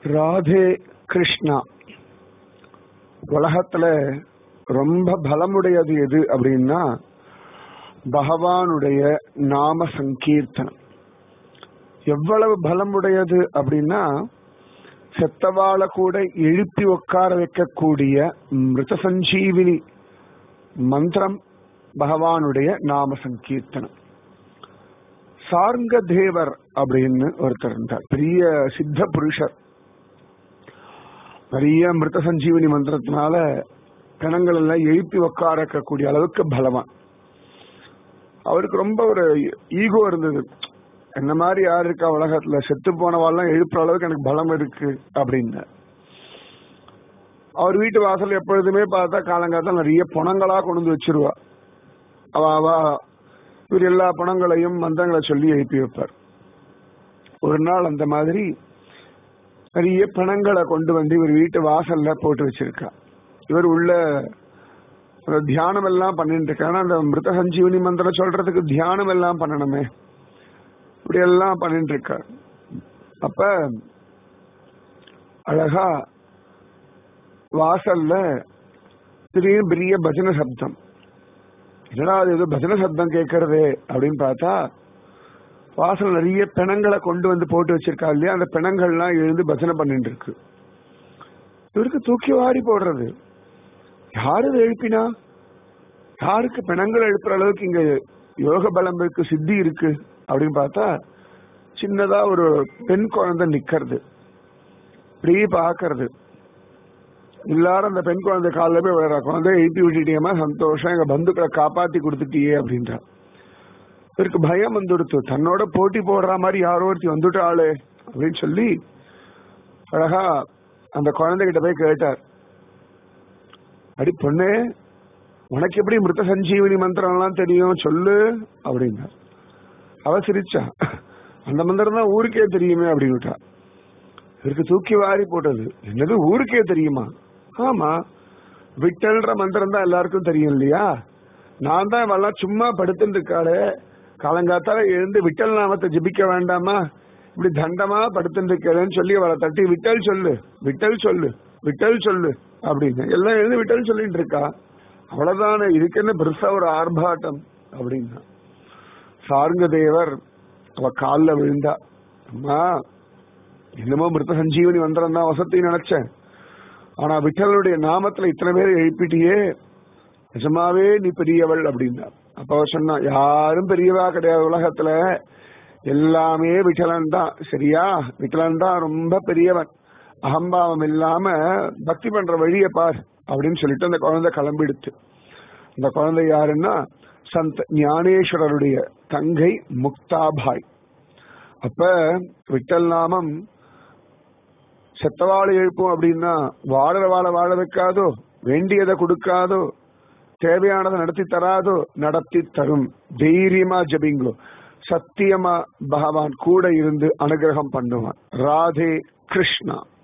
ராதே கிருஷ்ணா உலகத்துல ரொம்ப பலமுடையது எது அப்படின்னா பகவானுடைய நாம சங்கீர்த்தனம் எவ்வளவு பலமுடையது அப்படின்னா செத்தவாள கூட எழுப்பி உட்கார வைக்கக்கூடிய மிருத சஞ்சீவினி மந்திரம் பகவானுடைய நாம சங்கீர்த்தனம் சார்ங்க தேவர் அப்படின்னு ஒருத்தர் இருந்தார் பெரிய சித்த புருஷர் நிறைய மிருத சஞ்சீவினி மந்திரத்தினால கணங்கள் எல்லாம் எழுப்பி உட்கார வைக்கக்கூடிய அளவுக்கு பலவான் அவருக்கு ரொம்ப ஒரு ஈகோ இருந்தது என்ன மாதிரி யார் இருக்கா உலகத்துல செத்து போனவாள்லாம் எழுப்புற அளவுக்கு எனக்கு பலம் இருக்கு அப்படின்னு அவர் வீட்டு வாசல் எப்பொழுதுமே பார்த்தா காலங்காலத்தில் நிறைய பணங்களா கொண்டு வந்து வச்சிருவா அவ அவ இவர் எல்லா பணங்களையும் மந்திரங்களை சொல்லி எழுப்பி வைப்பார் ஒரு நாள் அந்த மாதிரி நிறைய பணங்களை கொண்டு வந்து இவர் வீட்டு வாசல்ல போட்டு வச்சிருக்கா இவர் உள்ள தியானம் எல்லாம் பண்ணிட்டு இருக்காரு அந்த மிருத சஞ்சீவனி மந்திரம் சொல்றதுக்கு தியானம் எல்லாம் பண்ணணுமே இப்படி எல்லாம் பண்ணிட்டு இருக்கார் அப்ப அழகா வாசல்ல திடீர்னு பெரிய பஜனை சப்தம் என்னடா அது ஏதோ பஜனை சப்தம் கேட்கறது அப்படின்னு பார்த்தா வாசல் நிறைய பிணங்களை கொண்டு வந்து போட்டு வச்சிருக்கா இல்லையா அந்த பிணங்கள்லாம் எழுந்து பஜனை பண்ணிட்டு இருக்கு இவருக்கு தூக்கி வாரி போடுறது யாரு எழுப்பினா யாருக்கு பிணங்கள் எழுப்புற அளவுக்கு இங்க யோக பலம் இருக்கு சித்தி இருக்கு அப்படின்னு பார்த்தா சின்னதா ஒரு பெண் குழந்தை நிக்கிறது இப்படியே பாக்குறது எல்லாரும் அந்த பெண் குழந்தை காலில் போய் விழுற குழந்தை எழுப்பி விட்டுட்டியமா சந்தோஷம் எங்க பந்துக்களை காப்பாத்தி கொடுத்துட்டியே அப்படின்றா இவருக்கு பயம் வந்துடுத்து தன்னோட போட்டி போடுற மாதிரி யாரோ ஒருத்தி வந்துட்டாளே அப்படின்னு சொல்லி அழகா அந்த குழந்தைகிட்ட போய் கேட்டார் அடி பொண்ணு உனக்கு எப்படி மிருத சஞ்சீவனி மந்திரம் எல்லாம் தெரியும் சொல்லு அப்படின்னா அவ சிரிச்சா அந்த மந்திரம் தான் ஊருக்கே தெரியுமே அப்படின்னு இவருக்கு தூக்கி வாரி போட்டது என்னது ஊருக்கே தெரியுமா ஆமா விட்டல்ன்ற மந்திரம் தான் எல்லாருக்கும் தெரியும் இல்லையா நான் தான் இவெல்லாம் சும்மா படுத்துட்டு இருக்காளே காலங்காத்தால எழுந்து விட்டல் நாமத்தை ஜபிக்க வேண்டாமா இப்படி தண்டமா படுத்துட்டு இருக்கேன்னு சொல்லி அவளை தட்டி விட்டல் சொல்லு விட்டல் சொல்லு விட்டல் சொல்லு அப்படின்னு எல்லாம் எழுந்து விட்டல் சொல்லிட்டு இருக்கா அவ்வளவுதானே இதுக்கு என்ன பெருசா ஒரு ஆர்ப்பாட்டம் அப்படின்னா சாருங்க தேவர் அவ காலில் விழுந்தா அம்மா என்னமோ மிருத சஞ்சீவனி மந்திரம் தான் வசத்தி நினைச்சேன் ஆனா விட்டலுடைய நாமத்துல இத்தனை பேர் எழுப்பிட்டியே நிஜமாவே நீ பெரியவள் அப்படின்னா அப்ப அவர் சொன்னா யாரும் பெரியவா கிடையாது உலகத்துல எல்லாமே விட்டலன் தான் சரியா விட்டலன் தான் ரொம்ப பெரியவன் அகம்பாவம் இல்லாம பக்தி பண்ற வழிய பார் அப்படின்னு சொல்லிட்டு அந்த குழந்தை கிளம்பிடுச்சு அந்த குழந்தை யாருன்னா சந்த் ஞானேஸ்வரருடைய தங்கை முக்தாபாய் அப்ப விட்டல் நாமம் செத்தவாழை எழுப்போம் அப்படின்னா வாழற வாழ வாழ வைக்காதோ வேண்டியதை கொடுக்காதோ தேவையானதை நடத்தி தராதோ நடத்தி தரும் தைரியமா ஜபிங்கோ சத்தியமா பகவான் கூட இருந்து அனுகிரகம் பண்ணுவான் ராதே கிருஷ்ணா